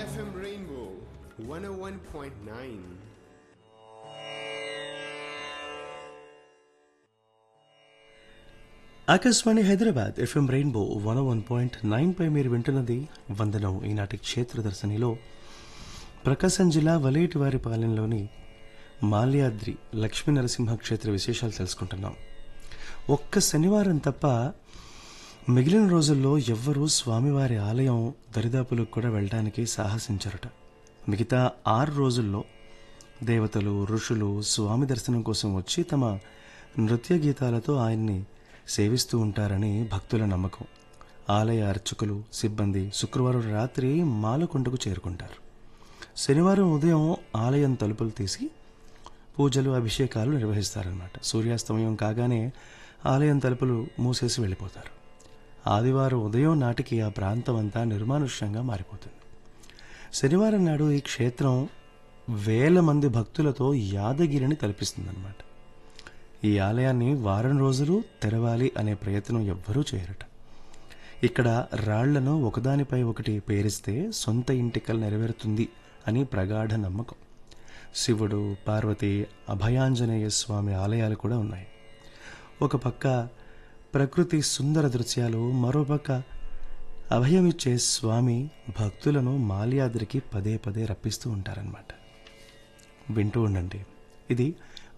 FM Rainbow 101.9. Akashvani Hyderabad FM Rainbow one one point nine పై మీరు వింటున్నది వందనం ఈనాటి క్షేత్ర దర్శనిలో ప్రకాశం జిల్లా వలేటివారి పాలెంలోని మాల్యాద్రి లక్ష్మీ నరసింహ క్షేత్ర విశేషాలు తెలుసుకుంటున్నాం ఒక్క శనివారం తప్ప మిగిలిన రోజుల్లో ఎవ్వరూ స్వామివారి ఆలయం దరిదాపులకు కూడా వెళ్ళడానికి సాహసించరట మిగతా ఆరు రోజుల్లో దేవతలు ఋషులు స్వామి దర్శనం కోసం వచ్చి తమ నృత్య గీతాలతో ఆయన్ని సేవిస్తూ ఉంటారని భక్తుల నమ్మకం ఆలయ అర్చకులు సిబ్బంది శుక్రవారం రాత్రి మాలకొండకు చేరుకుంటారు శనివారం ఉదయం ఆలయం తలుపులు తీసి పూజలు అభిషేకాలు నిర్వహిస్తారన్నమాట సూర్యాస్తమయం కాగానే ఆలయం తలుపులు మూసేసి వెళ్ళిపోతారు ఆదివారం ఉదయం నాటికి ఆ ప్రాంతం అంతా నిర్మానుష్యంగా మారిపోతుంది శనివారం నాడు ఈ క్షేత్రం వేల మంది భక్తులతో యాదగిరిని తలపిస్తుందన్నమాట ఈ ఆలయాన్ని వారం రోజులు తెరవాలి అనే ప్రయత్నం ఎవ్వరూ చేయరట ఇక్కడ రాళ్లను ఒకదానిపై ఒకటి పేరిస్తే సొంత ఇంటికలు నెరవేరుతుంది అని ప్రగాఢ నమ్మకం శివుడు పార్వతి అభయాంజనేయ స్వామి ఆలయాలు కూడా ఉన్నాయి ఒక పక్క ప్రకృతి సుందర దృశ్యాలు మరోపక్క అభయమిచ్చే స్వామి భక్తులను మాల్యాద్రికి పదే పదే రప్పిస్తూ ఉంటారనమాట వింటూ ఉండండి ఇది